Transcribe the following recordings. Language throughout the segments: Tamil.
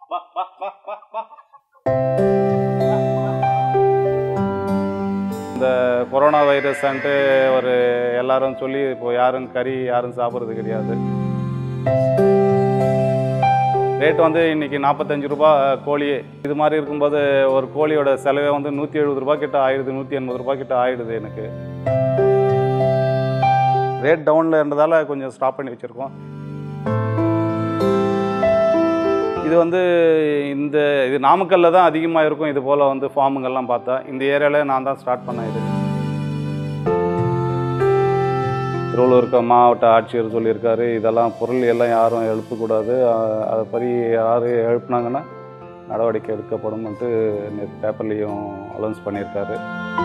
இந்த கொரோனா வைரஸ்ன்ட்டு ஒரு எல்லாரும் சொல்லி இப்போ யாரும் கறி யாரும் சாப்பிட்றது கிடையாது ரேட் வந்து இன்னைக்கு நாற்பத்தஞ்சு ரூபா கோழி இது மாதிரி இருக்கும்போது ஒரு கோழியோட செலவே வந்து நூற்றி எழுபது ரூபா கிட்ட ஆயிடுது நூற்றி எண்பது ரூபா கிட்ட ஆயிடுது எனக்கு ரேட் டவுனில் இருந்ததால் கொஞ்சம் ஸ்டாப் பண்ணி வச்சுருக்கோம் இது வந்து இந்த இது நாமக்கல்ல தான் அதிகமாக இருக்கும் இது போல் வந்து ஃபார்முங்கெல்லாம் பார்த்தா இந்த ஏரியாவில் நான் தான் ஸ்டார்ட் பண்ணேன் இது திருவள்ளூர் இருக்க மாவட்ட ஆட்சியர் சொல்லியிருக்காரு இதெல்லாம் பொருள் எல்லாம் யாரும் எழுப்பக்கூடாது அஹ் அதை பற்றி யார் எழுப்புனாங்கன்னா நடவடிக்கை எடுக்கப்படும்ன்ட்டு நேற்று பேப்பர்லேயும் அலௌன்ஸ் பண்ணியிருக்காரு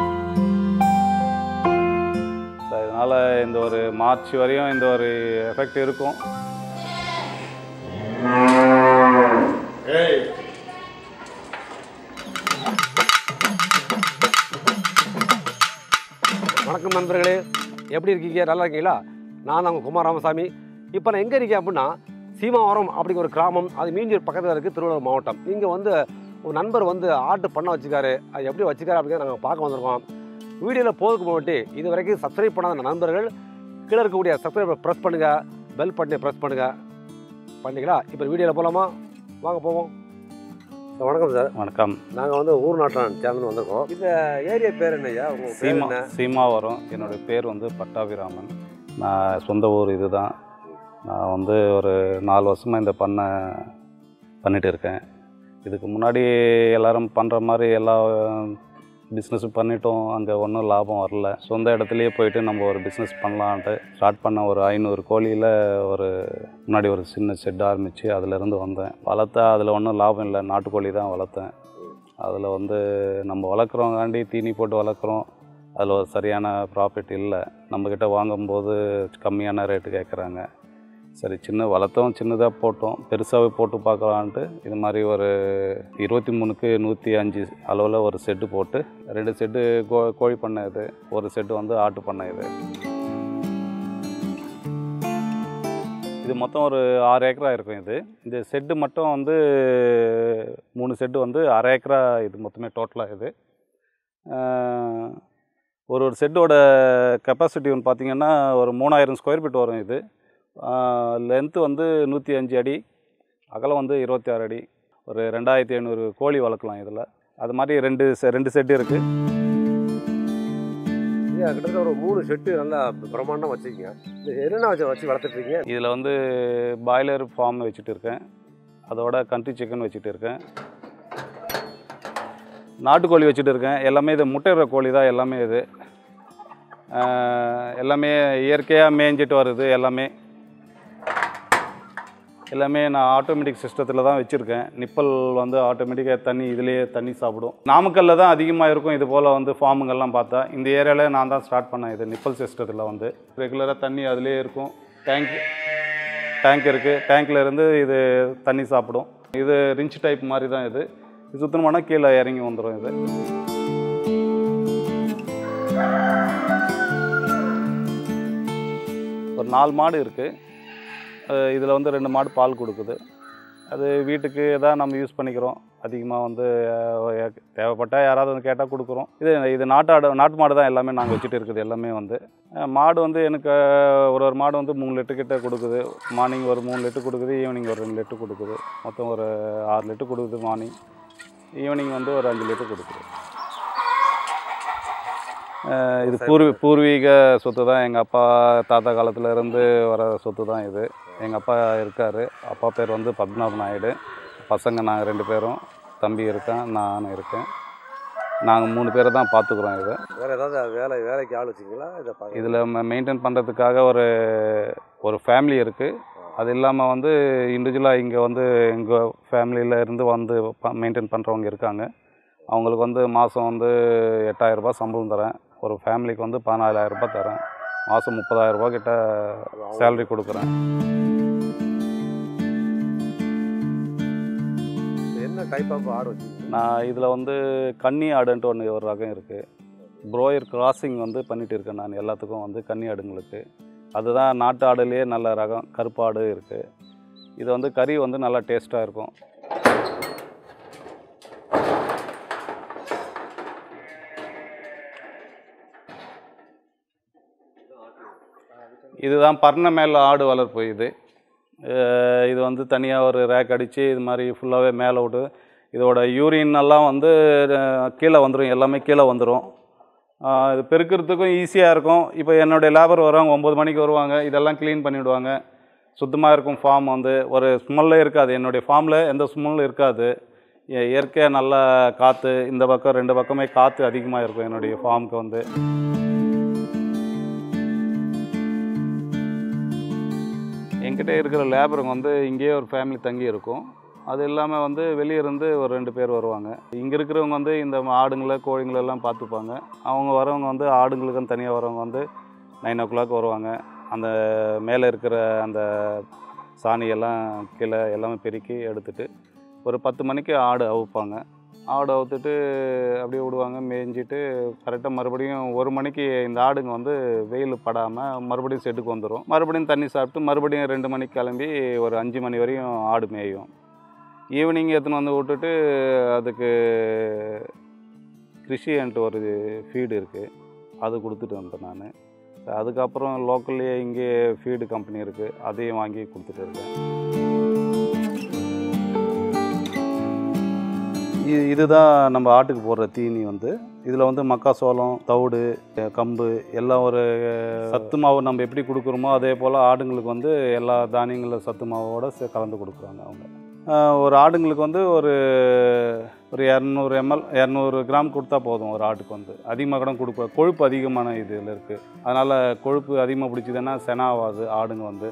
So, இதனால் இந்த ஒரு மார்ச் வரையும் இந்த ஒரு எஃபெக்ட் இருக்கும் வணக்கம் நண்பர்களே எப்படி இருக்கீங்க நல்லா இருக்கீங்களா நான் தான் உங்கள் குமார் ராமசாமி இப்போ நான் எங்கே இருக்கேன் அப்படின்னா சீமாவரம் அப்படிங்கிற ஒரு கிராமம் அது மீஞ்சூர் பக்கத்தில் இருக்குது திருவள்ளூர் மாவட்டம் இங்கே வந்து ஒரு நண்பர் வந்து ஆட்டு பண்ண வச்சுக்காரு அது எப்படி வச்சுக்காரு அப்படிங்கிறத நாங்கள் பார்க்க வந்திருக்கோம் வீடியோவில் போதுக்கு போட்டு இது வரைக்கும் சப்ஸ்கிரைப் பண்ணாத நண்பர்கள் கீழே இருக்கக்கூடிய சப்ஸ்கிரைபர் ப்ரெஸ் பண்ணுங்கள் பெல் பட்டனை ப்ரெஸ் பண்ணுங்கள் பண்ணிங்களா இப்போ வீடியோவில் போகலாமா வாங்க போவோம் சார், வணக்கம் சார் வணக்கம் நாங்கள் வந்து ஊர் நாட்டான் சேனல் வந்திருக்கோம் இந்த ஏரியா பேர் என்னய்யா உங்கள் பேர் சீமா என்ன சீமா வரும் என்னுடைய பேர் வந்து பட்டாபிராமன் நான் சொந்த ஊர் இதுதான் நான் வந்து ஒரு நாலு வருஷமாக இந்த பண்ணை பண்ணிட்டு இருக்கேன் இதுக்கு முன்னாடி எல்லாரும் பண்ணுற மாதிரி எல்லா பிஸ்னஸும் பண்ணிட்டோம் அங்கே ஒன்றும் லாபம் வரல சொந்த இடத்துலையே போயிட்டு நம்ம ஒரு பிஸ்னஸ் பண்ணலான்ட்டு ஸ்டார்ட் பண்ண ஒரு ஐநூறு கோழியில் ஒரு முன்னாடி ஒரு சின்ன ஷெட் ஆரம்பித்து அதிலேருந்து வந்தேன் வளர்த்தா அதில் ஒன்றும் லாபம் இல்லை நாட்டுக்கோழி தான் வளர்த்தேன் அதில் வந்து நம்ம வளர்க்குறோங்காண்டி தீனி போட்டு வளர்க்குறோம் அதில் ஒரு சரியான ப்ராஃபிட் இல்லை நம்மக்கிட்ட வாங்கும்போது கம்மியான ரேட்டு கேட்குறாங்க சரி சின்ன வளர்த்தோம் சின்னதாக போட்டோம் பெருசாகவே போட்டு பார்க்கலான்ட்டு இது மாதிரி ஒரு இருபத்தி மூணுக்கு நூற்றி அஞ்சு அளவில் ஒரு செட்டு போட்டு ரெண்டு செட்டு கோ கோழி பண்ணை இது ஒரு செட்டு வந்து ஆட்டு பண்ணை இது இது மொத்தம் ஒரு ஆறு ஏக்கரா இருக்கும் இது இந்த செட்டு மட்டும் வந்து மூணு செட்டு வந்து அரை ஏக்கரா இது மொத்தமே டோட்டலாக இது ஆஹ், ஒரு ஒரு செட்டோட கெப்பாசிட்டி வந்து பார்த்திங்கன்னா ஒரு மூணாயிரம் ஸ்கொயர் ஃபீட் வரும் இது லென்த்து வந்து நூற்றி அஞ்சு அடி அகலம் வந்து இருபத்தி ஆறு அடி ஒரு ரெண்டாயிரத்தி ஐநூறு கோழி வளர்க்கலாம் இதில் அது மாதிரி ரெண்டு செ- ரெண்டு செட்டு இருக்குது ஐயா கிட்டத்தட்ட ஒரு மூணு ஷெட்டு நல்லா பிரம்மாண்டம் வச்சுருக்கீங்க இந்த என்னென்ன வச்சு வச்சு வளர்த்துட்ருக்கீங்க இதில் வந்து பாய்லர் ஃபார்ம் வச்சுட்டு இருக்கேன் அதோட கண்ட்ரி சிக்கன் வச்சுட்டு இருக்கேன் நாட்டுக்கோழி வச்சுட்டு இருக்கேன் எல்லாமே இது முட்டையிற கோழி தான் எல்லாமே இது ஆஹ் எல்லாமே இயற்கையாக மேய்ஞ்சிட்டு வருது எல்லாமே எல்லாமே நான் ஆட்டோமேட்டிக் சிஸ்டத்தில் தான் வச்சுருக்கேன் நிப்பல் வந்து ஆட்டோமேட்டிக்காக தண்ணி இதுலேயே தண்ணி சாப்பிடும் நாமக்கல்ல தான் அதிகமாக இருக்கும் இது போல் வந்து ஃபார்முங்கெல்லாம் பார்த்தா இந்த ஏரியாவில் நான் தான் ஸ்டார்ட் பண்ணேன் இது நிப்பல் சிஸ்டத்தில் வந்து ரெகுலராக தண்ணி அதிலே இருக்கும் டேங்க் டேங்க் இருக்குது டேங்க்ல இருந்து இது தண்ணி சாப்பிடும் இது ரிஞ்ச் டைப் மாதிரி தான் இது இது சுத்தமானா கீழே இறங்கி வந்துடும் இது ஒரு நாலு மாடு இருக்குது இதில் வந்து ரெண்டு மாடு பால் கொடுக்குது அது வீட்டுக்கு எதாவது நம்ம யூஸ் பண்ணிக்கிறோம் அதிகமாக வந்து அஹ், தேவைப்பட்டால் யாராவது வந்து கேட்டால் கொடுக்குறோம் இது இது நாட்டு ஆடு நாட்டு மாடு தான் எல்லாமே நாங்கள் வச்சுட்டு இருக்குது எல்லாமே வந்து அஹ், மாடு வந்து எனக்கு அஹ், ஒரு ஒரு மாடு வந்து மூணு லிட்டர் கிட்ட கொடுக்குது மார்னிங் ஒரு மூணு லிட்டர் கொடுக்குது ஈவினிங் ஒரு ரெண்டு லிட்டர் கொடுக்குது மொத்தம் ஒரு ஆறு லிட்டர் கொடுக்குது மார்னிங் ஈவினிங் வந்து ஒரு அஞ்சு லிட்டர் கொடுக்குது அஹ், இது பூர்வீ பூர்வீக சொத்து தான் எங்கள் அப்பா தாத்தா காலத்துல இருந்து வர சொத்து தான் இது எங்கள் அப்பா இருக்கார் அப்பா பேர் வந்து பத்மநாப நாயுடு பசங்க நாங்கள் ரெண்டு பேரும் தம்பி இருக்கேன் நான் இருக்கேன் நாங்கள் மூணு பேரை தான் பார்த்துக்குறோம் இதை வேறு ஏதாவது வேலை வேலைக்கு ஆள் வச்சிங்களா இதை பார்க்க இதில் மெயின்டைன் பண்ணுறதுக்காக ஒரு ஒரு ஃபேமிலி இருக்குது அது இல்லாமல் வந்து இண்டிவிஜுவலாக இங்கே வந்து எங்கள் ஃபேமிலியில் இருந்து வந்து மெயின்டைன் பண்ணுறவங்க இருக்காங்க அவங்களுக்கு வந்து மாதம் வந்து எட்டாயிரரூபா சம்பளம் தரேன் ஒரு ஃபேமிலிக்கு வந்து பதினாலாயிரரூபா தரேன் மாதம் முப்பதாயிரரூபா கிட்ட சேலரி கொடுக்குறேன் என்ன டைப் ஆஃப் ஆடு வச்சிருக்கீங்க நான் இதில் வந்து கன்னி ஆடுன்ட்டு ஒன்று ஒரு ரகம் இருக்குது ப்ரோயர் கிராசிங் வந்து பண்ணிட்டு இருக்கேன் நான் எல்லாத்துக்கும் வந்து கன்னி ஆடுங்களுக்கு அதுதான் நாட்டு ஆடுலேயே நல்ல ரகம் கருப்பாடு இருக்குது இது வந்து கறி வந்து நல்லா டேஸ்ட்டாக இருக்கும் இதுதான் பர்ண மேல் ஆடு வளர்ப்பு இது அஹ் இது வந்து தனியாக ஒரு ரேக் அடித்து இது மாதிரி ஃபுல்லாகவே மேலே விட்டு இதோட யூரின் எல்லாம் வந்து அஹ், கீழே வந்துடும் எல்லாமே கீழே வந்துடும் இது பெருக்கிறதுக்கும் ஈஸியாக இருக்கும் இப்போ என்னுடைய லேபர் வருவாங்க ஒம்பது மணிக்கு வருவாங்க இதெல்லாம் க்ளீன் பண்ணிவிடுவாங்க சுத்தமாக இருக்கும் ஃபார்ம் வந்து ஒரு ஸ்மெல்லே இருக்காது என்னுடைய ஃபார்மில் எந்த ஸ்மெல்லும் இருக்காது இய- இயற்கையாக நல்ல காற்று இந்த பக்கம் ரெண்டு பக்கமே காற்று அதிகமாக இருக்கும் என்னுடைய ஃபார்முக்கு வந்து என்கிட்ட இருக்கிற லேபருங்க வந்து இங்கேயே ஒரு ஃபேமிலி தங்கி இருக்கும் அது இல்லாமல் வந்து வெளியே இருந்து ஒரு ரெண்டு பேர் வருவாங்க இங்கே இருக்கிறவங்க வந்து இந்த ஆடுங்களை கோழிங்களை எல்லாம் பார்த்துப்பாங்க அவங்க வரவங்க வந்து ஆடுங்களுக்குன்னு தனியாக வரவங்க வந்து நைன் ஓ கிளாக் வருவாங்க அந்த மேலே இருக்கிற அந்த சாணியெல்லாம் கீழே எல்லாமே பெருக்கி எடுத்துட்டு ஒரு பத்து மணிக்கு ஆடு அவுப்பாங்க ஆடு அவுத்துட்டு அப்படியே விடுவாங்க மேய்ஞ்சிட்டு கரெக்டாக மறுபடியும் ஒரு மணிக்கு இந்த ஆடுங்க வந்து வெயில் படாமல் மறுபடியும் செட்டுக்கு வந்துடும் மறுபடியும் தண்ணி சாப்பிட்டு மறுபடியும் ரெண்டு மணிக்கு கிளம்பி ஒரு அஞ்சு மணி வரையும் ஆடு மேயும் ஈவினிங் எடுத்துன்னு வந்து விட்டுட்டு அதுக்கு கிருஷின்ட்டு ஒரு ஃபீடு இருக்குது அது கொடுத்துட்டு வந்தேன் நான் அதுக்கப்புறம் லோக்கல்லையே இங்கே ஃபீடு கம்பெனி இருக்குது அதையும் வாங்கி கொடுத்துட்டு இருக்கேன் இ- இதுதான் நம்ம ஆட்டுக்கு போடுற தீனி வந்து இதில் வந்து மக்காசோளம் தவிடு அஹ் கம்பு எல்லாம் ஒரு சத்து மாவு நம்ம எப்படி கொடுக்குறோமோ அதே போல் ஆடுங்களுக்கு வந்து எல்லா தானியங்களும் சத்து மாவோட சே- கலந்து கொடுக்குறாங்க அவங்க அஹ் ஒரு ஆடுங்களுக்கு வந்து ஒரு ஒரு இரநூறு எம்எல் இரநூறு கிராம் கொடுத்தா போதும் ஒரு ஆட்டுக்கு வந்து அதிகமாக கூட கொடுப்ப கொழுப்பு அதிகமான இதில் இருக்குது அதனால் கொழுப்பு அதிகமாக பிடிச்சதுன்னா செனாவாது ஆடுங்க வந்து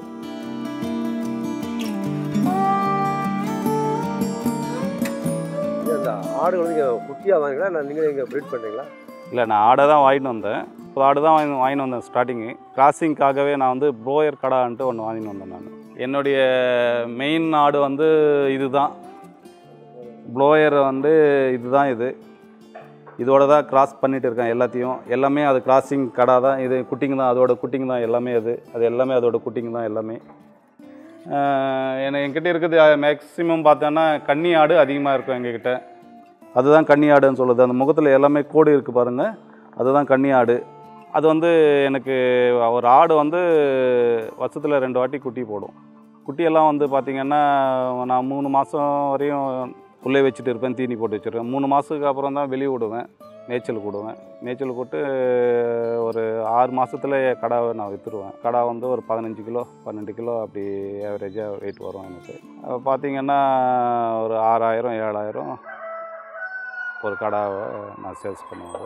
அந்த ஆடுகள் வந்து நீங்கள் குட்டியாக வாங்கிங்களா இல்லை நீங்கள் இங்கே ப்ரீட் பண்ணுறீங்களா இல்லை நான் ஆடை தான் வாங்கிட்டு வந்தேன் இப்போ ஆடு தான் வாங்கி வாங்கிட்டு வந்தேன் ஸ்டார்டிங்கு கிராசிங்காகவே நான் வந்து ப்ரோயர் கடான்ட்டு ஒன்று வாங்கிட்டு வந்தேன் நான் என்னுடைய மெயின் ஆடு வந்து இதுதான் ப்ளோயர் வந்து இதுதான் இது இதோட தான் கிராஸ் பண்ணிட்டு இருக்கேன் எல்லாத்தையும் எல்லாமே அது கிராசிங் கடா தான் இது குட்டிங்க தான் அதோட குட்டிங்க தான் எல்லாமே அது அது எல்லாமே அதோட குட்டிங்க தான் எல்லாமே ஆஹ் எனக்கு என்கிட்ட இருக்குது மேக்ஸிமம் பார்த்தோன்னா கன்னி ஆடு அதிகமாக இருக்கும் எங்ககிட்ட அதுதான் கன்னி ஆடுன்னு சொல்லுது அந்த முகத்தில் எல்லாமே கோடு இருக்குது பாருங்கள் அதுதான் கன்னி ஆடு அது வந்து எனக்கு ஒரு ஆடு வந்து வருஷத்தில் ரெண்டு வாட்டி குட்டி போடும் குட்டியெல்லாம் வந்து பார்த்திங்கன்னா நான் மூணு மாதம் வரையும் உள்ளே வச்சுட்டு இருப்பேன் தீனி போட்டு வச்சுருவேன் மூணு மாதத்துக்கு அப்புறம் தான் வெளியே விடுவேன் மேய்ச்சலுக்கு விடுவேன் மேய்ச்சல் போட்டு ஒரு ஆறு மாதத்துல கடாவை நான் விற்றுருவேன் கடா வந்து ஒரு பதினஞ்சு கிலோ பன்னெண்டு கிலோ அப்படி ஆவரேஜாக வெயிட் வரும் எனக்கு அப்போ பார்த்தீங்கன்னா ஒரு ஆறாயிரம் ஏழாயிரம் ஒரு கடாவை நான் சேல்ஸ் பண்ணுவேன்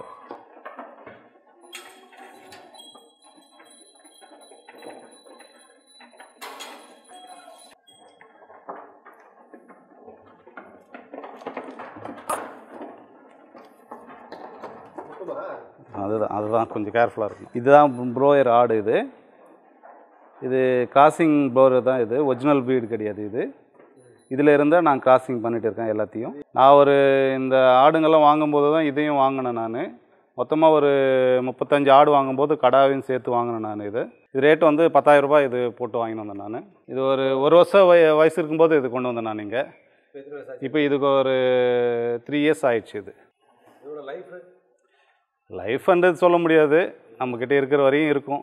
அதுதான் அதுதான் கொஞ்சம் கேர்ஃபுல்லாக இருக்கும் இதுதான் ப்ரோயர் ஆடு இது இது கிராசிங் ப்ரோயர் தான் இது ஒரிஜினல் ப்ரீடு கிடையாது இது இதில் இருந்தால் நான் கிராசிங் பண்ணிட்டு இருக்கேன் எல்லாத்தையும் நான் ஒரு இந்த ஆடுங்கெல்லாம் வாங்கும்போது தான் இதையும் வாங்கினேன் நான் மொத்தமாக ஒரு முப்பத்தஞ்சு ஆடு வாங்கும்போது கடாவையும் சேர்த்து வாங்கினேன் நான் இது இது ரேட் வந்து 10000 ரூபாய் இது போட்டு வாங்கிட்டு வந்தேன் நான் இது ஒரு ஒரு வருஷம் வய வயசு இருக்கும்போது இது கொண்டு வந்தேன் நான் இங்கே இப்போ இதுக்கு ஒரு த்ரீ இயர்ஸ் ஆயிடுச்சு இது இதோட லைஃப் லைஃப்ன்றது சொல்ல முடியாது நம்மக்கிட்ட இருக்கிற வரையும் இருக்கும்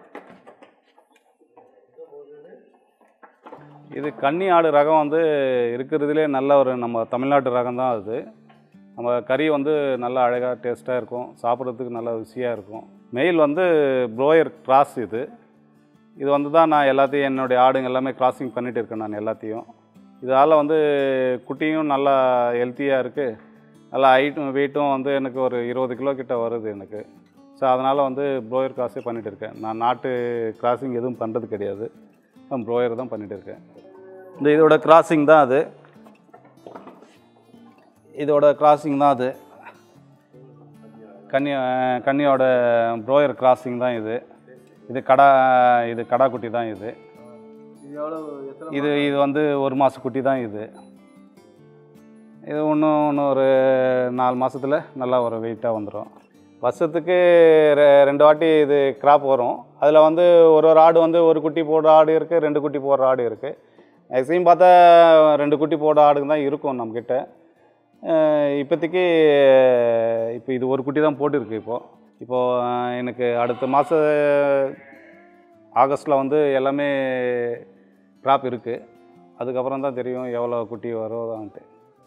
இது கன்னி ஆடு ரகம் வந்து இருக்கிறதுலே நல்ல ஒரு நம்ம தமிழ்நாட்டு ரகம் தான் அது நம்ம கறி வந்து நல்லா அழகாக டேஸ்ட்டாக இருக்கும் சாப்பிட்றதுக்கு நல்ல ருசியாக இருக்கும் மெயில் வந்து ப்ரோயர் கிராஸ் இது இது வந்து தான் நான் எல்லாத்தையும் என்னுடைய ஆடுங்க எல்லாமே கிராசிங் பண்ணிட்டு இருக்கேன் நான் எல்லாத்தையும் இதால் வந்து குட்டியும் நல்லா ஹெல்த்தியாக இருக்குது நல்லா ஹைட்டும் வெயிட்டும் வந்து எனக்கு ஒரு இருபது கிலோ கிட்ட வருது எனக்கு ஸோ அதனால் வந்து ப்ரோயர் கிராஸே பண்ணிகிட்டு இருக்கேன் நான் நாட்டு கிராசிங் எதுவும் பண்ணுறது கிடையாது நான் ப்ரோயர் தான் பண்ணிகிட்டு இருக்கேன் இந்த இதோட கிராசிங் தான் அது இதோட கிராசிங் தான் அது கன்னி கன்னியோட ப்ரோயர் கிராசிங் தான் இது இது கடா இது கடா குட்டி தான் இது இது எவ்வளோ எத்தனை இது இது வந்து ஒரு மாத குட்டி தான் இது இது இன்னும் இன்னும் ஒரு நாலு மாதத்தில் நல்லா ஒரு வெயிட்டாக வந்துடும் வருஷத்துக்கு ரெ- ரெண்டு வாட்டி இது கிராப் வரும் அதில் வந்து ஒரு ஒரு ஆடு வந்து ஒரு குட்டி போடுற ஆடு இருக்குது ரெண்டு குட்டி போடுற ஆடு இருக்குது மேக்ஸிமம் பார்த்தா ரெண்டு குட்டி போடுற ஆடுங்க தான் இருக்கும் நம்மக்கிட்ட அஹ் இப்போதைக்கு இப்போ இது ஒரு குட்டி தான் போட்டிருக்கு இப்போது இப்போது எனக்கு அடுத்த மாதம் ஆகஸ்ட்டில் வந்து எல்லாமே க்ராப் இருக்குது அதுக்கப்புறம் தான் தெரியும் எவ்வளோ குட்டி வருதான்ட்டு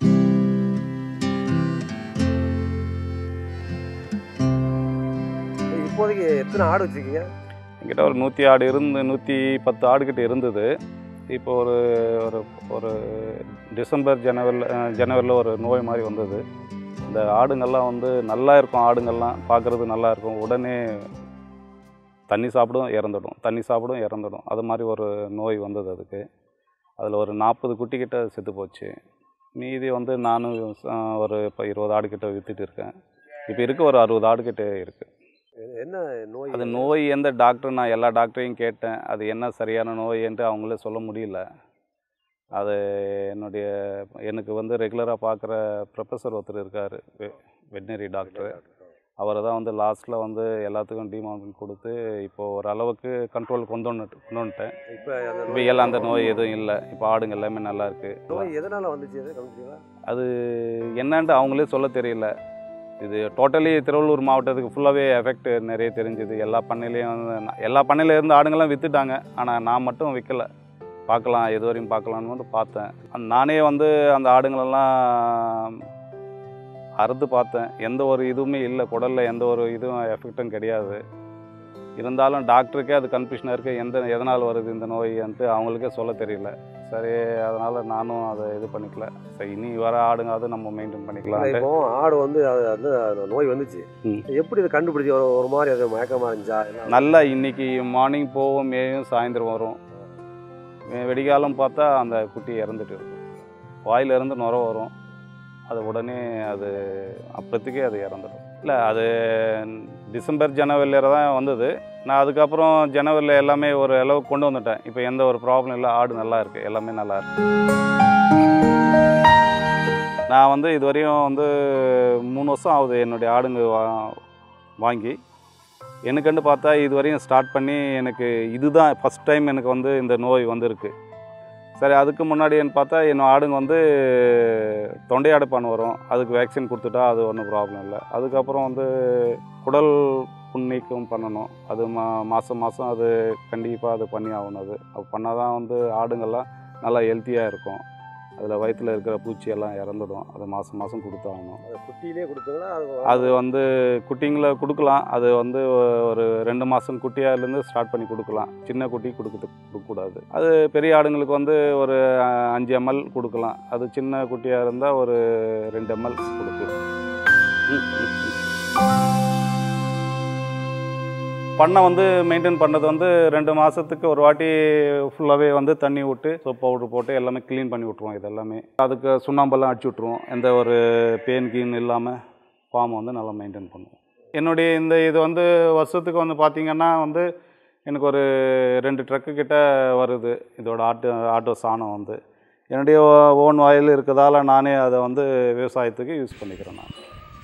இப்போதைக்கு எத்தனை ஆடு வச்சுருக்கீங்க என்கிட்ட ஒரு நூற்றி ஆடு இருந்து நூற்றி பத்து ஆடுகிட்ட இருந்தது இப்போ ஒரு ஒரு ஒரு டிசம்பர் ஜனவரியில் ஜனவரியில் ஒரு நோய் மாதிரி வந்தது இந்த ஆடுங்கள்லாம் வந்து நல்லா இருக்கும் ஆடுங்கள்லாம் பார்க்குறது நல்லா இருக்கும் உடனே தண்ணி சாப்பிடும் இறந்துடும் தண்ணி சாப்பிடும் இறந்துடும் அது மாதிரி ஒரு நோய் வந்தது அதுக்கு அதில் ஒரு நாற்பது குட்டிக்கிட்ட செத்து போச்சு மீதி வந்து நானும் அஹ், ஒரு இப்போ இருபது ஆடுகிட்ட விற்றுட்டு இருக்கேன் இப்போ இருக்க ஒரு அறுபது ஆடுகிட்ட இருக்குது என்ன நோய் அது நோய் எந்த டாக்டர் நான் எல்லா டாக்டரையும் கேட்டேன் அது என்ன சரியான நோய் என்று அவங்களே சொல்ல முடியல அது என்னுடைய எனக்கு வந்து ரெகுலராக பார்க்குற ப்ரொஃபஸர் ஒருத்தர் இருக்கார் வெட்னரி டாக்டர் அவரை தான் வந்து லாஸ்ட்டில் வந்து எல்லாத்துக்கும் டிமார்பின் கொடுத்து இப்போது ஓரளவுக்கு கண்ட்ரோல் கொண்டு வந்துட்டு கொண்டு வந்துட்டேன் இப்போ அந்த இப்போ எல்லாம் அந்த நோய் எதுவும் இல்லை இப்போ ஆடுங்க எல்லாமே நல்லா இருக்கு நோய் எதனால் வந்துச்சு அது கவனிச்சிங்களா அது என்னன்ட்டு அவங்களே சொல்ல தெரியல இது டோட்டலி திருவள்ளூர் மாவட்டத்துக்கு ஃபுல்லாகவே எஃபெக்ட் நிறைய தெரிஞ்சுது எல்லா பண்ணையிலையும் வந்து நான் எல்லா பண்ணையில இருந்து ஆடுங்கெல்லாம் விற்றுட்டாங்க ஆனால் நான் மட்டும் விற்கல பார்க்கலாம் எது வரையும் பார்க்கலான்னு மட்டும் பார்த்தேன் அந்த- நானே வந்து அந்த ஆடுங்களெல்லாம் அறுத்து பார்த்தேன் எந்த ஒரு இதுவுமே இல்லை குடலில் எந்த ஒரு இதுவும் எஃபெக்ட்டும் கிடையாது இருந்தாலும் டாக்டருக்கே அது கன்ஃபியூஷனாக இருக்குது எந்த எதனால் வருது இந்த நோய்ன்ட்டு அவங்களுக்கே சொல்ல தெரியல சரி அதனால் நானும் அதை இது பண்ணிக்கல சரி இனி வர ஆடுங்காவது நம்ம மெயின்டைன் பண்ணிக்கலாம் இப்போ ஆடு வந்து அது வந்து அந்த நோய் வந்துச்சு ம். எப்படி இதை கண்டுபிடிச்சி ஒரு ஒரு மாதிரி அது மயக்கமாக இருந்துச்சா என்ன நல்லா இன்னைக்கு மார்னிங் போகும் மேயும் சாயந்தரம் வரும் வெ- வெடிகாலம் பார்த்தா அந்த குட்டி இறந்துட்டு இருக்கும் வாயிலிருந்து நுர வரும் அது உடனே அது அப்போதைக்கே அது இறந்துடும் இல்லை அது டிசம்பர் ஜனவரியில் தான் வந்தது நான் அதுக்கப்புறம் ஜனவரியில் எல்லாமே ஒரு அளவுக்கு கொண்டு வந்துட்டேன் இப்போ எந்த ஒரு ப்ராப்ளம் இல்லை ஆடு நல்லா இருக்குது எல்லாமே நல்லா இருக்கு நான் வந்து இதுவரையும் வந்து மூணு வருஷம் ஆகுது என்னுடைய ஆடுங்க வா வாங்கி எனக்குன்னு பார்த்தா இதுவரையும் ஸ்டார்ட் பண்ணி எனக்கு இதுதான் ஃபஸ்ட் டைம் எனக்கு வந்து இந்த நோய் வந்திருக்கு சரி அதுக்கு முன்னாடின்னு பார்த்தா என் ஆடுங்க வந்து தொண்டை அடைப்பான் வரும் அதுக்கு வேக்சின் கொடுத்துட்டா அது ஒன்றும் ப்ராப்ளம் இல்லை அதுக்கப்புறம் வந்து குடல் புண்ணீக்கம் பண்ணணும் அது மா மாதம் மாதம் அது கண்டிப்பாக அது பண்ணி ஆகணும் அது அது பண்ணால் தான் வந்து ஆடுங்கள்லாம் நல்லா ஹெல்த்தியாக இருக்கும் அதில் வயிற்றில் இருக்கிற பூச்சியெல்லாம் இறந்துடும் அது மாதம் மாதம் கொடுத்தாகணும் அது குட்டியிலே கொடுத்தீங்களா அது அது வந்து குட்டிங்களை கொடுக்கலாம் அது வந்து ஒரு ரெண்டு மாதம் குட்டியாலேருந்து ஸ்டார்ட் பண்ணி கொடுக்கலாம் சின்ன குட்டி கொடுக்க கொடுக்கக்கூடாது அது பெரிய ஆடுங்களுக்கு வந்து ஒரு அஹ், அஞ்சு எம்எல் கொடுக்கலாம் அது சின்ன குட்டியாக இருந்தால் ஒரு ரெண்டு எம்எல் கொடுக்கலாம் பண்ணை வந்து மெயின்டைன் பண்ணது வந்து ரெண்டு மாதத்துக்கு ஒரு வாட்டி ஃபுல்லாகவே வந்து தண்ணி விட்டு சோப் பவுடர் போட்டு எல்லாமே க்ளீன் பண்ணி விட்ருவோம் இது எல்லாமே அதுக்கு சுண்ணாம்பெல்லாம் அடிச்சு விட்ருவோம் எந்த ஒரு பெயின் கீன் இல்லாமல் ஃபார்ம் வந்து நல்லா மெயின்டைன் பண்ணுவோம் என்னுடைய இந்த இது வந்து வருஷத்துக்கு வந்து பார்த்திங்கன்னா வந்து எனக்கு ஒரு ரெண்டு ட்ரக்கு கிட்ட வருது இதோட ஆட்டு ஆட்டோ சாணம் வந்து என்னுடைய ஓன் வயல் இருக்கிறதால நானே அதை வந்து விவசாயத்துக்கு யூஸ் பண்ணிக்கிறேன் நான்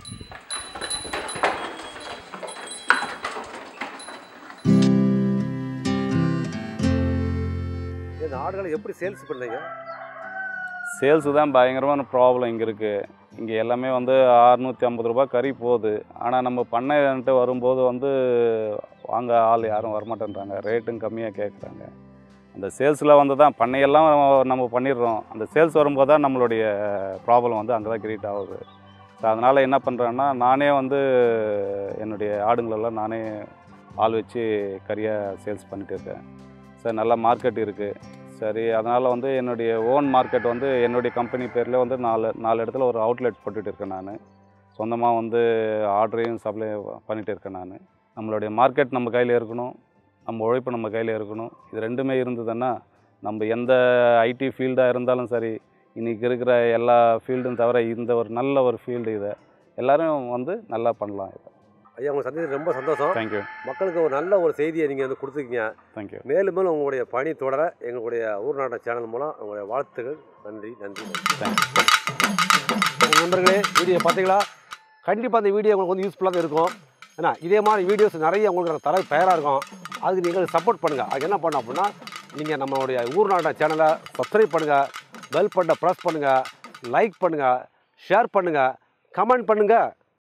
இந்த ஆடுகளை எப்படி சேல்ஸ் பண்ணுறீங்க சேல்ஸு தான் பயங்கரமான ப்ராப்ளம் இங்கே இருக்குது இங்கே எல்லாமே வந்து அறுநூற்றி ஐம்பது ரூபாய் கறி போகுது ஆனால் நம்ம பண்ணைன்ட்டு வரும்போது வந்து வாங்க ஆள் யாரும் வரமாட்டேன்றாங்க ரேட்டும் கம்மியாக கேட்குறாங்க அந்த சேல்ஸில் வந்து தான் பண்ணையெல்லாம் நம்ம பண்ணிடுறோம் அந்த சேல்ஸ் வரும்போது தான் நம்மளுடைய ப்ராப்ளம் வந்து அங்கே தான் கிரியேட் ஆகுது ஸோ அதனால் என்ன பண்ணுறேன்னா நானே வந்து என்னுடைய ஆடுங்களெல்லாம் நானே ஆள் வச்சு கறியாக சேல்ஸ் பண்ணிட்டு இருக்கேன் சார் நல்ல மார்க்கெட் இருக்குது சரி அதனால் வந்து என்னுடைய ஓன் மார்க்கெட் வந்து என்னுடைய கம்பெனி பேரில் வந்து நாலு நாலு இடத்துல ஒரு அவுட்லெட் போட்டுட்டு இருக்கேன் நான் சொந்தமாக வந்து ஆர்டரையும் சப்ளை பண்ணிட்டு இருக்கேன் நான் நம்மளுடைய மார்க்கெட் நம்ம கையில் இருக்கணும் நம்ம உழைப்பு நம்ம கையில் இருக்கணும் இது ரெண்டுமே இருந்ததுன்னா நம்ம எந்த ஐடி ஃபீல்டாக இருந்தாலும் சரி இன்றைக்கி இருக்கிற எல்லா ஃபீல்டும் தவிர இந்த ஒரு நல்ல ஒரு ஃபீல்டு இதை எல்லோரும் வந்து நல்லா பண்ணலாம் இதை ஐயா உங்களை சந்திச்சது ரொம்ப சந்தோஷம் தேங்க்யூ மக்களுக்கு ஒரு நல்ல ஒரு செய்தியை நீங்கள் வந்து கொடுத்துருக்கீங்க தேங்க்யூ மேலும் மேலும் உங்களுடைய பணி தொடர எங்களுடைய ஊர்நாட்ட சேனல் மூலம் உங்களுடைய வாழ்த்துக்கள் நன்றி நன்றி தேங்க்யூ நண்பர்களே வீடியோ பார்த்தீங்களா கண்டிப்பாக அந்த வீடியோ உங்களுக்கு வந்து யூஸ்ஃபுல்லாக இருக்கும் ஏன்னா இதே மாதிரி வீடியோஸ் நிறைய உங்களுக்கு நான் தர தயாராக இருக்கும் அதுக்கு நீங்கள் சப்போர்ட் பண்ணுங்கள் அதுக்கு என்ன பண்ணணும் அப்படின்னா நீங்கள் நம்மளுடைய ஊர்நாட்ட சேனலை சப்ஸ்கிரைப் பண்ணுங்கள் பெல் பட்டனை ப்ரெஸ் பண்ணுங்கள் லைக் பண்ணுங்கள் ஷேர் பண்ணுங்கள் கமெண்ட் பண்ணுங்கள்